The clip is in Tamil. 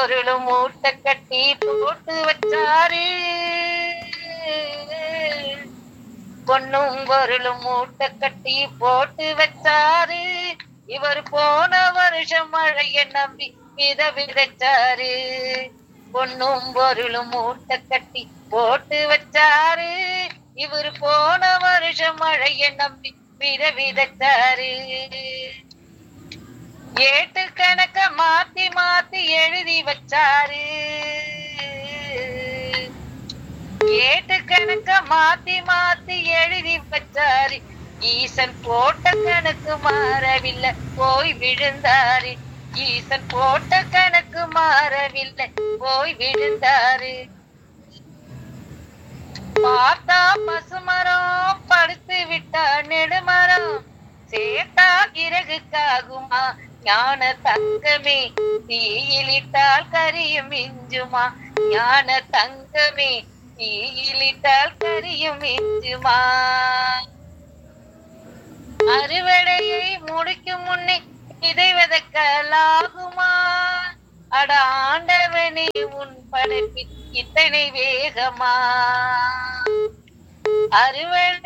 பொருளும் மூட்டை கட்டி போட்டு வச்சாரு பொண்ணும் பொருளும் மூட்டை கட்டி போட்டு வச்சாரு இவர் போன வருஷம் மழைய நம்பி வித விதைச்சாரு பொண்ணும் பொருளும் மூட்டை கட்டி போட்டு வச்சாரு இவர் போன வருஷம் மழைய நம்பி வித விதைச்சாரு ஏட்டு கணக்க மாத்தி மாத்தி எழுதி வச்சாரு ஏட்டு கணக்க மாத்தி மாத்தி எழுதி வச்சாரு ஈசன் போட்ட கணக்கு மாறவில்லை போய் விழுந்தாரு ஈசன் போட்ட கணக்கு மாறவில்லை போய் விழுந்தாரு பார்த்தா பசுமரம் படுத்து விட்டா நெடுமரம் சேர்த்தா இறகுக்காகுமா ஞான தங்கமே தீயிலிட்டால் கரியும் மிஞ்சுமா ஞான தங்கமே தீயிலிட்டால் கரியும் மிஞ்சுமா அறுவடையை முடிக்கும் முன்னே இதை விதக்கலாகுமா அட ஆண்டவனே உன் படைப்பில் இத்தனை வேகமா அறுவடை